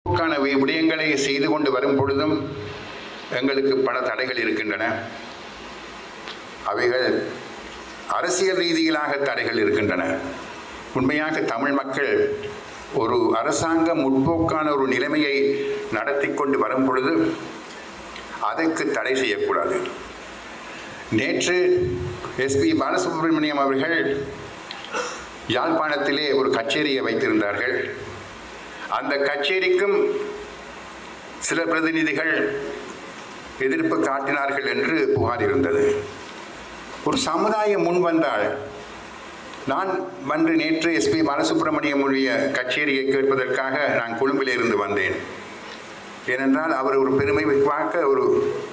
முற்போக்கான வி- விடயங்களை செய்து கொண்டு வரும் பொழுதும் எங்களுக்கு பல தடைகள் இருக்கின்றன அவைகள் அரசியல் ரீதியிலாக தடைகள் இருக்கின்றன உண்மையாக தமிழ் மக்கள் ஒரு அரசாங்க முற்போக்கான ஒரு நிலைமையை நடத்தி கொண்டு வரும் பொழுது அதற்கு தடை செய்யக்கூடாது நேற்று எஸ்பி பாலசுப்ரமணியம் அவர்கள் யாழ்ப்பாணத்திலே ஒரு கச்சேரியை வைத்திருந்தார்கள் அந்த கச்சேரிக்கும் சில பிரதிநிதிகள் எதிர்ப்பு காட்டினார்கள் என்று புகார் இருந்தது ஒரு சமுதாயம் முன் வந்தால் நான் வந்து நேற்று எஸ்பி பாலசுப்ரமணியமுடைய கச்சேரியை கேட்பதற்காக நான் கொழும்பில் இருந்து வந்தேன் ஏனென்றால் அவர் ஒரு பெருமை பார்க்க ஒரு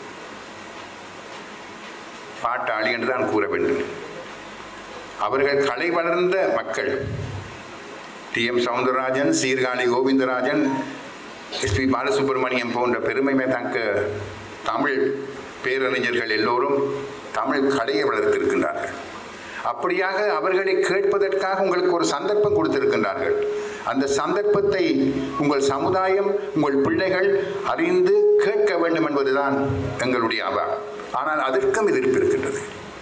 பாட்டாளி என்று தான் கூற வேண்டும் அவர்கள் கலை வளர்ந்த மக்கள் T M Soundararajan Sirkazhi Govindarajan SP Balasubrahmanyam போன்ற பெருமை தக்க தமிழ் பேரறிஞர்கள் எல்லோரும் தமிழ் கலையை வளர்த்திருக்கின்றார்கள் அப்படியாக அவர்களை கேட்பதற்காக உங்களுக்கு ஒரு சந்தர்ப்பம் கொடுத்திருக்கின்றார்கள் அந்த சந்தர்ப்பத்தை உங்கள் சமுதாயம் உங்கள் பிள்ளைகள் அறிந்து கேட்க வேண்டும் என்பதுதான் எங்களுடைய அவா ஆனால் அதற்கும் எதிர்ப்பு இருக்கின்றது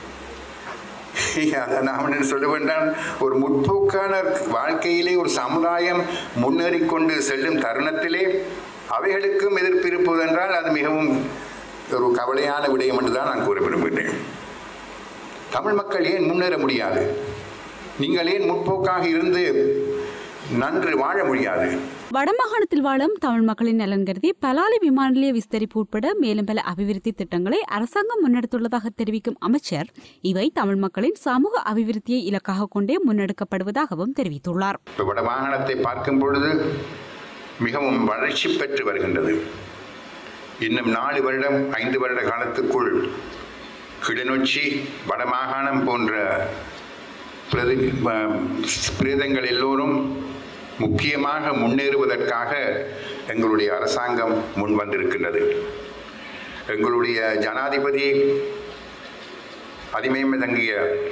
அதை நாம் என்ன சொல்ல வேண்டாம் ஒரு முற்போக்கான வாழ்க்கையிலே ஒரு சமுதாயம் முன்னேறி கொண்டு செல்லும் தருணத்திலே அவைகளுக்கும் எதிர்ப்பு இருப்பது என்றால் அது மிகவும் ஒரு கவலையான விடயம் என்று தான் நான் கூற விரும்புகிறேன் தமிழ் மக்கள் ஏன் முன்னேற முடியாது நீங்கள் ஏன் முற்போக்காக இருந்து நன்று வாழ முடியாது வடமாகாணத்தில் வாழும் தமிழ் மக்களின் நலன் கருதி பலாலி விமான நிலைய விஸ்தரிப்பு உட்பட மேலும் பல அபிவிருத்தி திட்டங்களை அரசாங்கம் முன்னெடுத்துள்ளதாக தெரிவிக்கும் அமைச்சர் இவை தமிழ் மக்களின் சமூக அபிவிருத்தியை இலக்காக கொண்டே முன்னெடுக்கப்படுவதாகவும் தெரிவித்துள்ளார் இப்போ வட மாகாணத்தை பார்க்கும் பொழுது மிகவும் வளர்ச்சி பெற்று வருகின்றது இன்னும் நாலு வருடம் ஐந்து வருட காலத்துக்குள் கிளிநொச்சி வடமாகாணம் போன்ற பிரதி ம- பிரேதங்கள் எல்லோரும் முக்கியமாக முன்னேறுவதற்காக எங்களுடைய அரசாங்கம் முன் வந்திருக்கின்றது எங்களுடைய ஜனாதிபதி அதிமயம் தங்கிய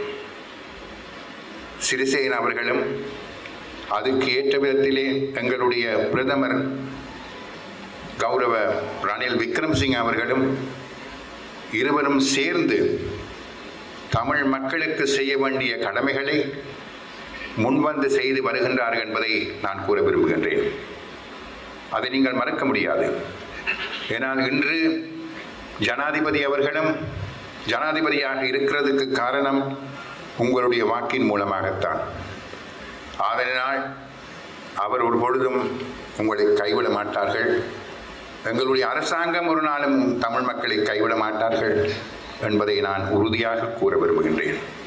சிறிசேன அவர்களும் அதுக்கு ஏற்ற விதத்திலே எங்களுடைய பிரதமர் கௌரவ ரணில் விக்ரம்சிங் அவர்களும் இருவரும் சேர்ந்து தமிழ் மக்களுக்கு செய்ய வேண்டிய கடமைகளை முன்வந்து செய்து வருகின்றார்கள் என்பதை நான் கூற விரும்புகின்றேன் அதை நீங்கள் மறக்க முடியாது ஏனால் இன்று ஜனாதிபதி அவர்களும் ஜனாதிபதியாக இருக்கிறதுக்கு காரணம் உங்களுடைய வாக்கின் மூலமாகத்தான் ஆதலினால் அவர் ஒரு பொழுதும் உங்களை கைவிட மாட்டார்கள் எங்களுடைய அரசாங்கம் ஒரு நாளும் தமிழ் மக்களை கைவிட மாட்டார்கள் என்பதை நான் உறுதியாக கூற விரும்புகின்றேன்